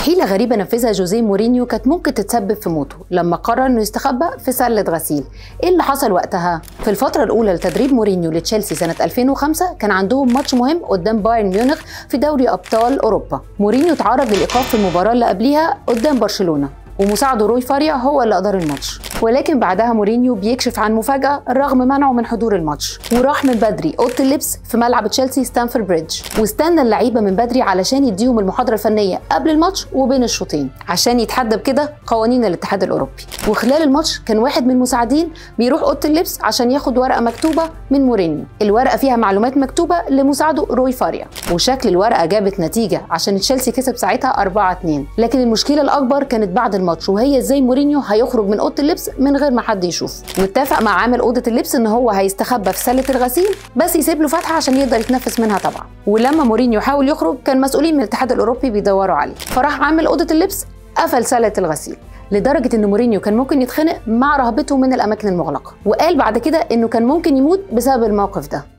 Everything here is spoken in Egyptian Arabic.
حيلة غريبة نفذها جوزيه مورينيو كانت ممكن تتسبب في موته لما قرر انه يستخبى في سلة غسيل ايه اللي حصل وقتها في الفترة الأولى لتدريب مورينيو لتشيلسي سنة 2005 كان عندهم ماتش مهم قدام بايرن ميونخ في دوري أبطال أوروبا مورينيو تعرض للإيقاف في المباراة اللي قبليها قدام برشلونة ومساعده روي فاريا هو اللي أدار الماتش ولكن بعدها مورينيو بيكشف عن مفاجأة رغم منعه من حضور الماتش وراح من بدري أوضة اللبس في ملعب تشيلسي ستانفورد بريدج واستنى اللعيبة من بدري علشان يديهم المحاضرة الفنية قبل الماتش وبين الشوطين عشان يتحدى بكده قوانين الاتحاد الأوروبي وخلال الماتش كان واحد من المساعدين بيروح أوضة اللبس عشان ياخد ورقة مكتوبة من مورينيو الورقة فيها معلومات مكتوبة لمساعده روي فاريا وشكل الورقة جابت نتيجة عشان تشيلسي كسب ساعتها 4-2 لكن المشكلة الأكبر كانت بعد الماتش وهي ازاي مورينيو هيخرج من أوضة اللبس من غير ما حد يشوف واتفق مع عامل اوضه اللبس ان هو هيستخبى في سله الغسيل بس يسيب له فتحه عشان يقدر يتنفس منها طبعا ولما مورينيو حاول يخرج كان مسؤولين من الاتحاد الاوروبي بيدوروا عليه فراح عامل اوضه اللبس قفل سله الغسيل لدرجه ان مورينيو كان ممكن يتخنق مع رهبته من الاماكن المغلقه وقال بعد كده انه كان ممكن يموت بسبب الموقف ده